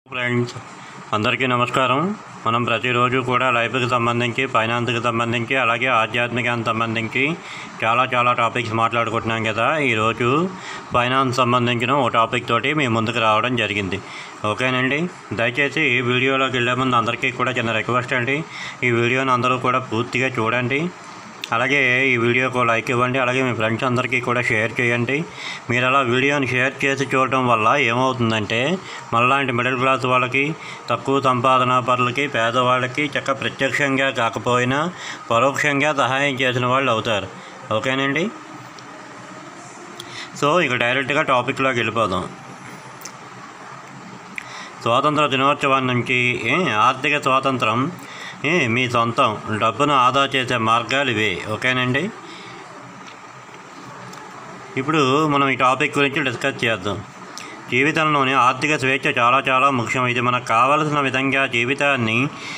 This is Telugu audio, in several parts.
ఫ్రెండ్స్ అందరికీ నమస్కారం మనం ప్రతిరోజు కూడా లైఫ్కి సంబంధించి ఫైనాన్స్కి సంబంధించి అలాగే ఆధ్యాత్మికానికి సంబంధించి చాలా చాలా టాపిక్స్ మాట్లాడుకుంటున్నాం కదా ఈరోజు ఫైనాన్స్ సంబంధించిన ఓ టాపిక్ తోటి మీ ముందుకు రావడం జరిగింది ఓకేనండి దయచేసి ఈ వీడియోలోకి వెళ్ళే ముందు అందరికీ కూడా చిన్న రిక్వెస్ట్ అండి ఈ వీడియోని అందరూ కూడా పూర్తిగా చూడండి అలాగే ఈ వీడియోకు లైక్ ఇవ్వండి అలాగే మీ ఫ్రెండ్స్ అందరికీ కూడా షేర్ చేయండి మీరు అలా వీడియోని షేర్ చేసి చూడటం వల్ల ఏమవుతుందంటే మళ్ళాంటి మిడిల్ క్లాస్ వాళ్ళకి తక్కువ సంపాదన పరులకి పేదవాళ్ళకి చక్క ప్రత్యక్షంగా కాకపోయినా పరోక్షంగా సహాయం చేసిన వాళ్ళు అవుతారు ఓకేనండి సో ఇక డైరెక్ట్గా టాపిక్లోకి వెళ్ళిపోదాం స్వాతంత్ర దినోత్సవం నుంచి ఏ, ఆర్థిక స్వాతంత్రం ఏ, మీ సొంతం డబ్బును ఆదా చేసే మార్గాలు ఇవే ఓకేనండి ఇప్పుడు మనం ఈ టాపిక్ గురించి డిస్కస్ చేద్దాం జీవితంలోని ఆర్థిక స్వేచ్ఛ చాలా చాలా ముఖ్యం ఇది మనకు కావలసిన విధంగా జీవితాన్ని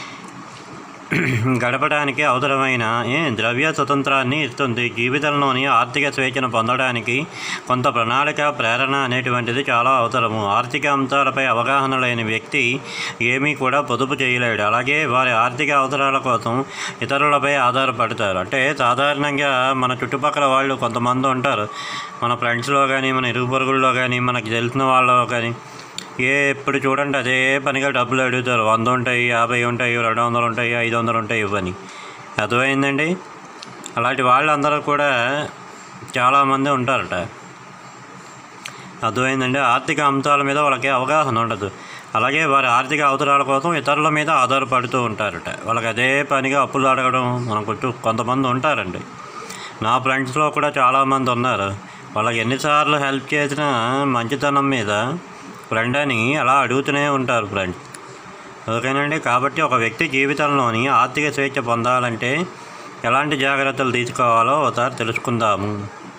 గడపడానికి అవసరమైన ఏ, ద్రవ్య స్వతంత్రాన్ని ఇస్తుంది జీవితంలోని ఆర్థిక స్వేచ్ఛను పొందడానికి కొంత ప్రణాళిక ప్రేరణ అనేటువంటిది చాలా అవసరము ఆర్థిక అంశాలపై అవగాహన లేని వ్యక్తి ఏమీ కూడా పొదుపు చేయలేడు అలాగే వారి ఆర్థిక అవసరాల కోసం ఇతరులపై ఆధారపడతారు అంటే సాధారణంగా మన చుట్టుపక్కల వాళ్ళు కొంతమంది ఉంటారు మన ఫ్రెండ్స్లో కానీ మన ఇరుగు పొరుగుల్లో కానీ మనకి తెలిసిన వాళ్ళలో కానీ ఏ ఎప్పుడు చూడండి అదే పనిగా డబ్బులు అడుగుతారు వంద ఉంటాయి యాభై ఉంటాయి రెండు వందలు ఉంటాయి ఐదు వందలు ఉంటాయి ఇవని అర్థమైందండి అలాంటి వాళ్ళందరూ కూడా చాలామంది ఉంటారట అర్థమైందండి ఆర్థిక అంశాల మీద వాళ్ళకి అవగాహన ఉండదు అలాగే వారి ఆర్థిక అవసరాల కోసం ఇతరుల మీద ఆధారపడుతూ ఉంటారట వాళ్ళకి అదే పనిగా అప్పులు అడగడం మనం కొంచెం కొంతమంది ఉంటారండి నా ఫ్రెండ్స్లో కూడా చాలామంది ఉన్నారు వాళ్ళకి ఎన్నిసార్లు హెల్ప్ చేసినా మంచితనం మీద ఫ్రెండ్ అని అలా అడుగుతూనే ఉంటారు ఫ్రెండ్ ఓకేనండి కాబట్టి ఒక వ్యక్తి జీవితంలోని ఆర్థిక స్వేచ్ఛ పొందాలంటే ఎలాంటి జాగ్రత్తలు తీసుకోవాలో ఒకసారి తెలుసుకుందాము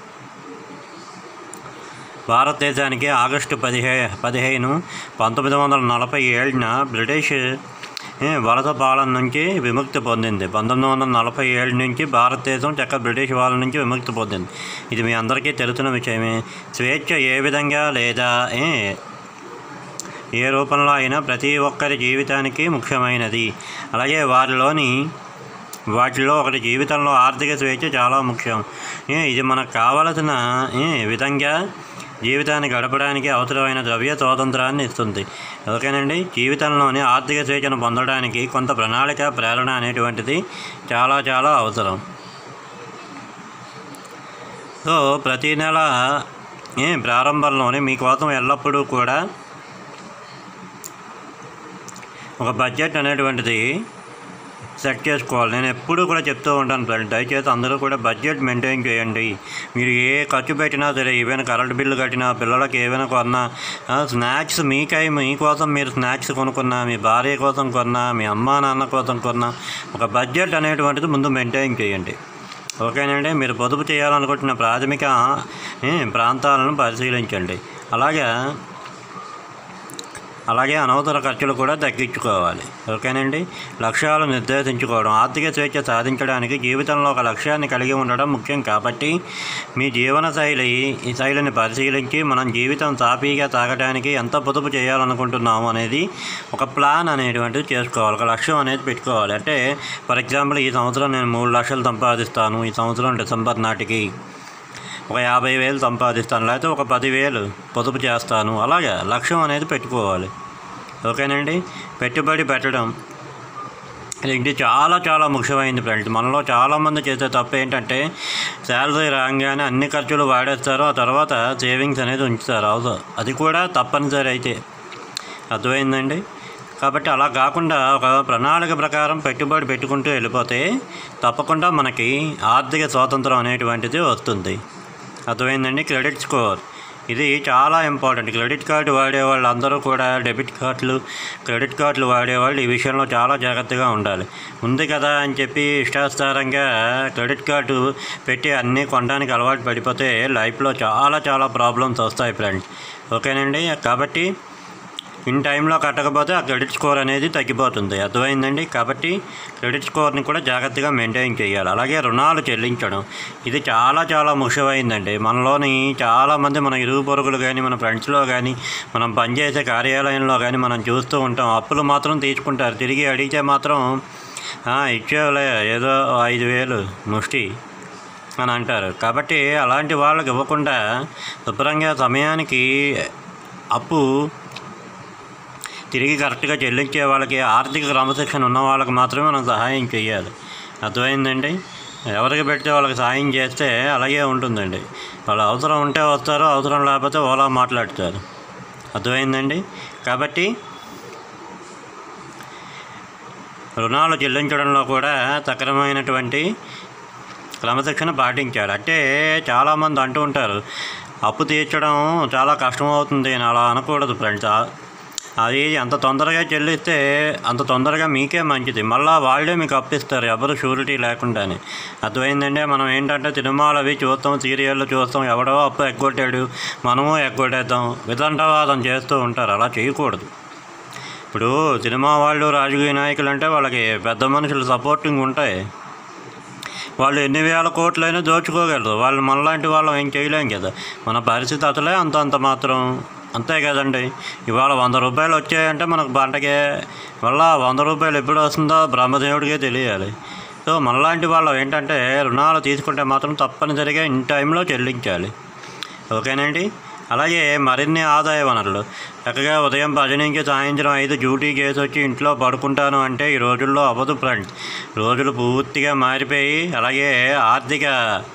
భారతదేశానికి ఆగస్టు పదిహే పదిహేను పంతొమ్మిది వందల నలభై ఏడున బ్రిటిష్ ఏ, వలస పాలన నుంచి విముక్తి పొందింది పంతొమ్మిది వందల నలభై ఏడు నుంచి భారతదేశం చక్క బ్రిటిష్ వాళ్ళ నుంచి విముక్తి పొందింది ఇది మీ అందరికీ తెలిసిన విషయమే స్వేచ్ఛ ఏ విధంగా లేదా ఏ ఏ రూపంలో అయినా ప్రతి ఒక్కరి జీవితానికి ముఖ్యమైనది అలాగే వారిలోని వాటిలో ఒకటి జీవితంలో ఆర్థిక స్వేచ్ఛ చాలా ముఖ్యం ఏ, ఇది మనకు కావలసిన ఏ, విధంగా జీవితాన్ని గడపడానికి అవసరమైన ద్రవ్య స్వాతంత్రాన్ని ఇస్తుంది ఓకేనండి జీవితంలోని ఆర్థిక స్వేచ్ఛను పొందడానికి కొంత ప్రణాళిక ప్రేరణ అనేటువంటిది చాలా చాలా అవసరం సో ప్రతి నెల ఏ ప్రారంభంలోనే మీకోసం ఎల్లప్పుడూ కూడా ఒక బడ్జెట్ అనేటువంటిది సెట్ చేసుకోవాలి నేను ఎప్పుడూ కూడా చెప్తూ ఉంటాను ఫ్రెండ్ దయచేసి అందరూ కూడా బడ్జెట్ మెయింటైన్ చేయండి మీరు ఏ ఖర్చు పెట్టినా సరే ఏవైనా కరెంట్ బిల్లు కట్టినా పిల్లలకి ఏవైనా కొన్నా ఆ, స్నాక్స్ మీకై మీకోసం మీరు స్నాక్స్ కొనుక్కున్నా మీ భార్య కోసం కొన్నా మీ అమ్మా నాన్న కోసం కొన్నా ఒక బడ్జెట్ అనేటువంటిది ముందు మెయింటైన్ చేయండి ఓకేనండి మీరు పొదుపు చేయాలనుకుంటున్న ప్రాథమిక ఏ, ప్రాంతాలను పరిశీలించండి అలాగే అలాగే అనవసర ఖర్చులు కూడా తగ్గించుకోవాలి ఓకేనండి లక్ష్యాలు నిర్దేశించుకోవడం ఆర్థిక స్వేచ్ఛ సాధించడానికి జీవితంలో ఒక లక్ష్యాన్ని కలిగి ఉండడం ముఖ్యం కాబట్టి మీ జీవన శైలి ఈ శైలిని పరిశీలించి మనం జీవితం సాఫీగా సాగడానికి ఎంత పొదుపు చేయాలనుకుంటున్నాము అనేది ఒక ప్లాన్ అనేటువంటిది చేసుకోవాలి ఒక లక్ష్యం అనేది పెట్టుకోవాలి అంటే ఫర్ ఎగ్జాంపుల్ ఈ సంవత్సరం నేను మూడు లక్షలు సంపాదిస్తాను ఈ సంవత్సరం డిసెంబర్ నాటికి ఒక యాభై వేలు సంపాదిస్తాను లేకపోతే ఒక పదివేలు పొదుపు చేస్తాను అలాగే లక్ష్యం అనేది పెట్టుకోవాలి ఓకేనండి పెట్టుబడి పెట్టడం ఇది చాలా చాలా ముఖ్యమైనది ఫ్రెండ్స్ మనలో చాలామంది చేసే తప్పు ఏంటంటే శాలరీ రాగానే అన్ని ఖర్చులు వాడేస్తారు ఆ తర్వాత సేవింగ్స్ అనేది ఉంచుతారు అవును అది కూడా తప్పనిసరి అయితే అర్థమైందండి కాబట్టి అలా కాకుండా ఒక ప్రణాళిక ప్రకారం పెట్టుబడి పెట్టుకుంటూ వెళ్ళిపోతే తప్పకుండా మనకి ఆర్థిక స్వాతంత్రం అనేటువంటిది వస్తుంది అర్థమైందండి క్రెడిట్ స్కోర్ ఇది చాలా ఇంపార్టెంట్ క్రెడిట్ కార్డు వాడే వాళ్ళు అందరూ కూడా డెబిట్ కార్డులు క్రెడిట్ కార్డులు వాడేవాళ్ళు ఈ విషయంలో చాలా జాగ్రత్తగా ఉండాలి ఉంది కదా అని చెప్పి ఇష్టాస్తారంగా క్రెడిట్ కార్డు పెట్టి అన్నీ కొనడానికి అలవాటు పడిపోతే లైఫ్లో చాలా చాలా ప్రాబ్లమ్స్ వస్తాయి ఫ్రెండ్స్ ఓకేనండి కాబట్టి ఇన్ టైంలో కట్టకపోతే ఆ క్రెడిట్ స్కోర్ అనేది తగ్గిపోతుంది అర్థమైందండి కాబట్టి క్రెడిట్ స్కోర్ని కూడా జాగ్రత్తగా మెయింటైన్ చేయాలి అలాగే రుణాలు చెల్లించడం ఇది చాలా చాలా ముఖ్యమైందండి మనలోని చాలామంది మన ఇరుగు పొరుగులు కానీ మన ఫ్రెండ్స్లో కానీ మనం పనిచేసే కార్యాలయంలో కానీ మనం చూస్తూ ఉంటాం అప్పులు మాత్రం తీసుకుంటారు తిరిగి అడిగితే మాత్రం "ఆ, ఇచ్చేవులే ఏదో ఐదు వేలు ముష్టి అని అంటారు కాబట్టి అలాంటి వాళ్ళకి ఇవ్వకుండా శుభ్రంగా సమయానికి అప్పు తిరిగి కరెక్ట్గా చెల్లించే వాళ్ళకి ఆర్థిక క్రమశిక్షణ ఉన్న వాళ్ళకి మాత్రమే మనం సహాయం చేయాలి అర్థమైందండి ఎవరికి పెడితే వాళ్ళకి సహాయం చేస్తే అలాగే ఉంటుందండి వాళ్ళు అవసరం ఉంటే వస్తారు అవసరం లేకపోతే ఓలా మాట్లాడతారు అర్థమైందండి కాబట్టి రుణాలు చెల్లించడంలో కూడా సక్రమైనటువంటి క్రమశిక్షణ పాటించాలి అంటే చాలామంది అంటూ ఉంటారు అప్పు తీర్చడం చాలా కష్టం అవుతుంది అని అలా అనకూడదు ఫ్రెండ్స్ ఆ- అది అంత తొందరగా చెల్లిస్తే అంత తొందరగా మీకే మంచిది మళ్ళీ వాళ్ళే మీకు అప్పిస్తారు ఎవరు షూరిటీ లేకుండానే అర్థమైందంటే మనం ఏంటంటే సినిమాలు అవి చూస్తాం సీరియళ్ళు చూస్తాం ఎవడో అప్పు ఎగ్గొట్టాడు మనము ఎగ్గొట్టేద్దాం వితండవాదం చేస్తూ ఉంటారు అలా చేయకూడదు ఇప్పుడు సినిమా వాళ్ళు రాజకీయ నాయకులు అంటే వాళ్ళకి పెద్ద మనుషులు సపోర్టింగ్ ఉంటాయి వాళ్ళు ఎన్ని వేల కోట్లైనా దోచుకోగలరు వాళ్ళు మనలాంటి వాళ్ళం ఏం చేయలేం కదా మన పరిస్థితి అసలే అంత అంత మాత్రం అంతే కదండి ఇవాళ వంద రూపాయలు వచ్చాయంటే మనకు పంటకే మళ్ళా వంద రూపాయలు ఎప్పుడు వస్తుందో బ్రహ్మదేవుడికే తెలియాలి సో మనలాంటి వాళ్ళం ఏంటంటే రుణాలు తీసుకుంటే మాత్రం తప్పనిసరిగా ఇన్ టైంలో చెల్లించాలి ఓకేనండి అలాగే మరిన్ని ఆదాయ వనరులు చక్కగా ఉదయం పది నుంచి సాయంత్రం ఐదు డ్యూటీ చేసి వచ్చి ఇంట్లో పడుకుంటాను అంటే ఈ రోజుల్లో అవ్వదు ఫ్రెండ్స్ రోజులు పూర్తిగా మారిపోయి అలాగే ఆర్థిక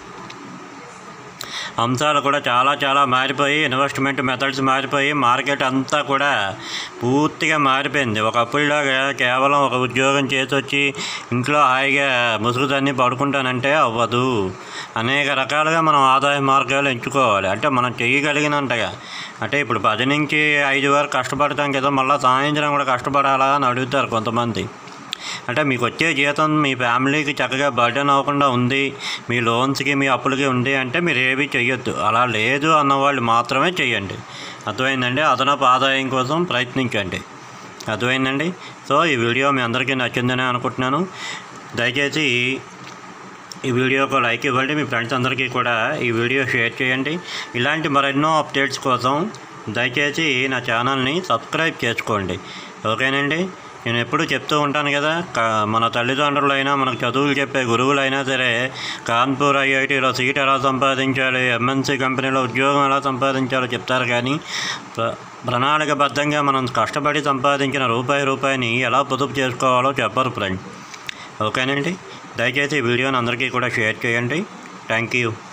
అంశాలు కూడా చాలా చాలా మారిపోయి ఇన్వెస్ట్మెంట్ మెథడ్స్ మారిపోయి మార్కెట్ అంతా కూడా పూర్తిగా మారిపోయింది ఒకప్పుడులాగా కేవలం ఒక ఉద్యోగం చేసి వచ్చి ఇంట్లో హాయిగా ముసుగు తన్ని పడుకుంటానంటే అవ్వదు అనేక రకాలుగా మనం ఆదాయ మార్గాలు ఎంచుకోవాలి అంటే మనం చేయగలిగినంతగా అంటే ఇప్పుడు పది నుంచి ఐదు వరకు కష్టపడతాం కదా మళ్ళీ సాయంత్రం కూడా కష్టపడాలా అని అడుగుతారు కొంతమంది అంటే మీకు వచ్చే జీతం మీ ఫ్యామిలీకి చక్కగా బర్డెన్ అవ్వకుండా ఉంది మీ లోన్స్కి మీ అప్పులకి ఉంది అంటే మీరు ఏవి చెయ్యొద్దు అలా లేదు అన్నవాళ్ళు మాత్రమే చెయ్యండి అర్థమైందండి అదనపు ఆదాయం కోసం ప్రయత్నించండి అర్థమైందండి సో ఈ వీడియో మీ అందరికీ నచ్చిందని అనుకుంటున్నాను దయచేసి ఈ వీడియోకి లైక్ ఇవ్వండి మీ ఫ్రెండ్స్ అందరికీ కూడా ఈ వీడియో షేర్ చేయండి ఇలాంటి మరెన్నో అప్డేట్స్ కోసం దయచేసి నా ఛానల్ని సబ్స్క్రైబ్ చేసుకోండి ఓకేనండి నేను ఎప్పుడూ చెప్తూ ఉంటాను కదా క- మన తల్లిదండ్రులైనా మనకు చదువులు చెప్పే గురువులైనా సరే కాన్పూర్ ఐఐటీలో సీట్ ఎలా సంపాదించాలి ఎంఎన్సీ కంపెనీలో ఉద్యోగం ఎలా సంపాదించాలో చెప్తారు కానీ ప్ర- ప్రణాళికబద్ధంగా మనం కష్టపడి సంపాదించిన రూపాయి రూపాయిని ఎలా పొదుపు చేసుకోవాలో చెప్పరు ఫ్రెండ్ ఓకేనండి దయచేసి ఈ వీడియోని అందరికీ కూడా షేర్ చేయండి థ్యాంక్ యూ